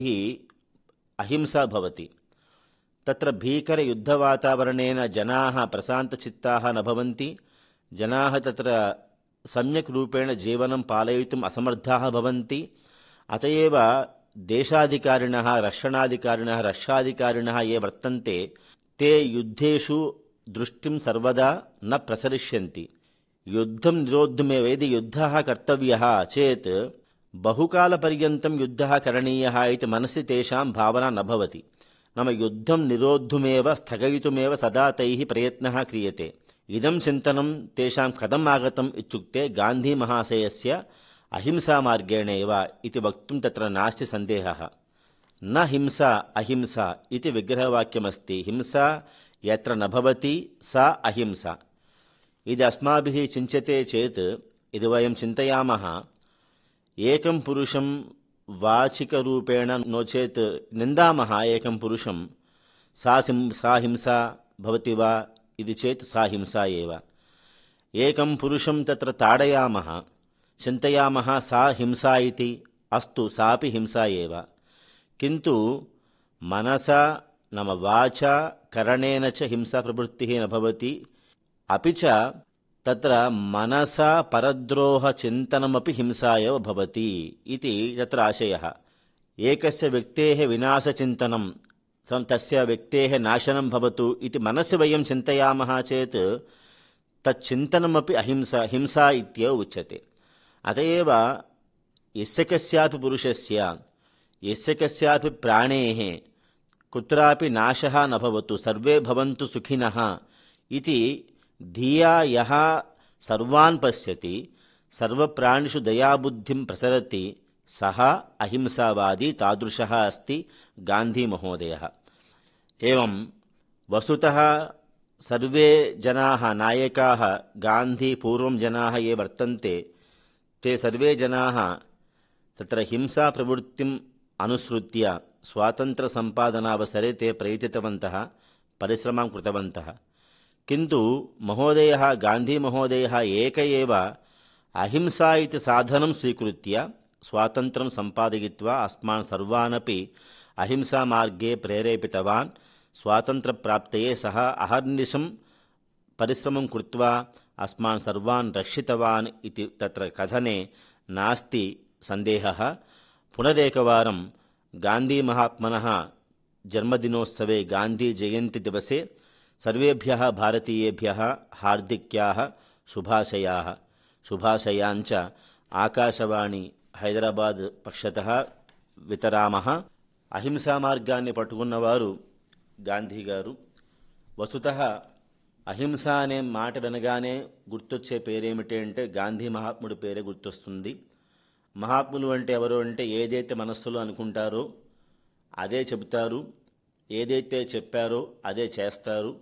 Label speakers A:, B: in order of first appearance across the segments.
A: हि अहिंसा भवति तत्र भीकरयुद्धवातावरणेन जनाः प्रशान्तचित्ताः न भवन्ति जनाः तत्र सम्यक् रूपेण जीवनं पालयितुम् असमर्थाः भवन्ति अत एव देशाधिकारिणः रक्षणाधिकारिणः रक्षाधिकारिणः ये वर्तन्ते ते युद्धेषु दृष्टिं सर्वदा न प्रसरिष्यन्ति युद्धं निरोद्धुमेव यदि युद्धः कर्तव्यः चेत् बहुकालपर्यन्तं युद्धः करणीयः इति मनसि तेषां भावना न भवति नाम युद्धं निरोद्धुमेव स्थगयितुमेव सदा तैः प्रयत्नः क्रियते इदं चिन्तनं तेषां कथम् आगतम् इत्युक्ते गान्धीमहाशयस्य अहिंसामार्गेण एव इति वक्तुं तत्र नास्ति सन्देहः न हिंसा अहिंसा इति विग्रहवाक्यमस्ति हिंसा यत्र न भवति सा अहिंसा यदि अस्माभिः चिन्त्यते चेत् यदि वयं चिन्तयामः एकं पुरुषं वाचिकरूपेण नो चेत् निन्दामः एकं पुरुषं सा सिं सा हिंसा भवति वा इति चेत् सा हिंसा एव एकं पुरुषं तत्र ताडयामः चिन्तयामः सा हिंसा इति अस्तु सापि हिंसा एव किन्तु मनसा नाम वाचा करणेन च हिंसाप्रवृत्तिः न भवति अपि च तत्र मनसा परद्रोहचिन्तनमपि हिंसा एव भवति इति तत्र आशयः एकस्य व्यक्तेः विनाशचिन्तनं तं- तस्य व्यक्तेः नाशनं भवतु इति मनसि वयं चिन्तयामः चेत् तच्चिन्तनमपि अहिंसा हिंसा इत्येव उच्यते अत एव यस्य कस्यापि पुरुषस्य यस्य कस्यापि प्राणेः कुत्रापि नाशः न भवतु सर्वे भवन्तु सुखिनः इति धिया यः सर्वान् पश्यति सर्वप्राणिषु दयाबुद्धिं प्रसरति सः अहिंसावादी तादृशः अस्ति गान्धीमहोदयः एवं वस्तुतः सर्वे जनाः नायकाः गान्धीपूर्वं जनाः ये वर्तन्ते ते सर्वे जनाः तत्र हिंसाप्रवृत्तिम् अनुसृत्य स्वातन्त्र्यसम्पादनावसरे ते प्रयतितवन्तः परिश्रमं कृतवन्तः किन्तु महोदयः गान्धीमहोदयः एक एव अहिंसा इति साधनं स्वीकृत्य स्वातन्त्र्यं सम्पादयित्वा अस्मान् सर्वानपि अहिंसामार्गे प्रेरेपितवान् स्वातन्त्र्यप्राप्तये सः अहर्निशं परिश्रमं कृत्वा अस्मान् सर्वान् रक्षितवान् इति तत्र कथने नास्ति सन्देहः पुनरेकवारं गान्धीमहात्मनः जन्मदिनोत्सवे गान्धीजयन्तिदिवसे सर्वेभ्यः भारतीयेभ्यः हार्दिक्याः शुभाशयाः शुभाशयाञ्च ఆకాశవాణి హైదరాబాద్ పక్షతः వితరామः అహింసా మార్గాన్ని పట్టుకున్నవారు గాంధీ గారు వస్తుతः అహింస అనే మాట వినగానే గుర్తొచ్చే పేరేమిటి అంటే గాంధీ మహాత్ముడి పేరే గుర్తొస్తుంది మహాత్ములు అంటే ఎవరు అంటే ఏదైతే మనస్సులో అనుకుంటారో అదే చెబుతారు ఏదైతే చెప్పారో అదే చేస్తారు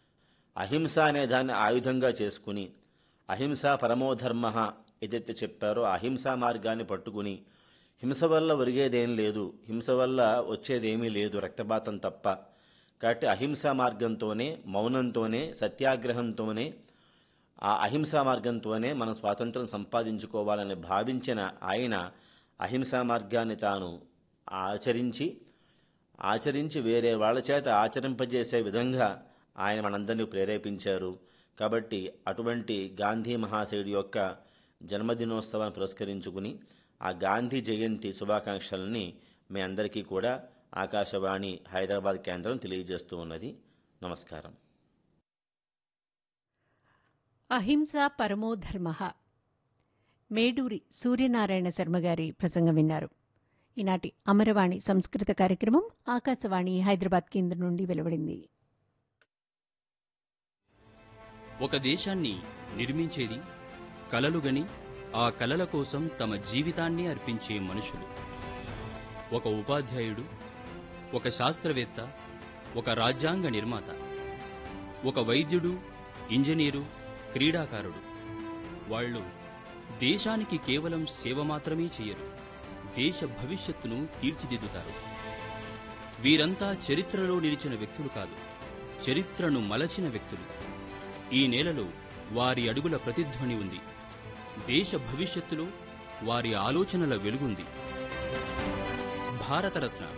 A: అహింస అనే దాన్ని ఆయుధంగా చేసుకుని అహింస పరమోధర్మ ఏదైతే చెప్పారో ఆ అహింసా మార్గాన్ని పట్టుకుని హింస వల్ల ఒరిగేదేం లేదు హింస వల్ల వచ్చేదేమీ లేదు రక్తపాతం తప్ప కాబట్టి అహింసా మార్గంతోనే మౌనంతోనే సత్యాగ్రహంతోనే ఆ అహింసా మార్గంతోనే మనం స్వాతంత్రం సంపాదించుకోవాలని భావించిన ఆయన అహింసా మార్గాన్ని తాను ఆచరించి ఆచరించి వేరే వాళ్ళ చేత ఆచరింపజేసే విధంగా ఆయన మనందరినీ ప్రేరేపించారు కాబట్టి అటువంటి గాంధీ మహాశయుడి యొక్క జన్మదినోత్సవాన్ని పురస్కరించుకుని ఆ గాంధీ జయంతి శుభాకాంక్షలని మీ అందరికీ కూడా ఆకాశవాణి హైదరాబాద్ కేంద్రం తెలియజేస్తూ ఉన్నది నమస్కారం
B: అహింస పరమో ధర్మ మేడూరి సూర్యనారాయణ శర్మ గారి ప్రసంగం విన్నారు ఈనాటి అమరవాణి సంస్కృత కార్యక్రమం ఆకాశవాణి హైదరాబాద్ కేంద్రం నుండి వెలువడింది
C: ఒక దేశాన్ని నిర్మించేది కలలుగని ఆ కలల కోసం తమ జీవితాన్ని అర్పించే మనుషులు ఒక ఉపాధ్యాయుడు ఒక శాస్త్రవేత్త ఒక రాజ్యాంగ నిర్మాత ఒక వైద్యుడు ఇంజనీరు క్రీడాకారుడు వాళ్ళు దేశానికి కేవలం సేవ మాత్రమే చేయరు దేశ భవిష్యత్తును తీర్చిదిద్దుతారు వీరంతా చరిత్రలో నిలిచిన వ్యక్తులు కాదు చరిత్రను మలచిన వ్యక్తులు ఈ నేలలో వారి అడుగుల ప్రతిధ్వని ఉంది దేశ భవిష్యత్తులో వారి ఆలోచనల వెలుగుంది భారతరత్న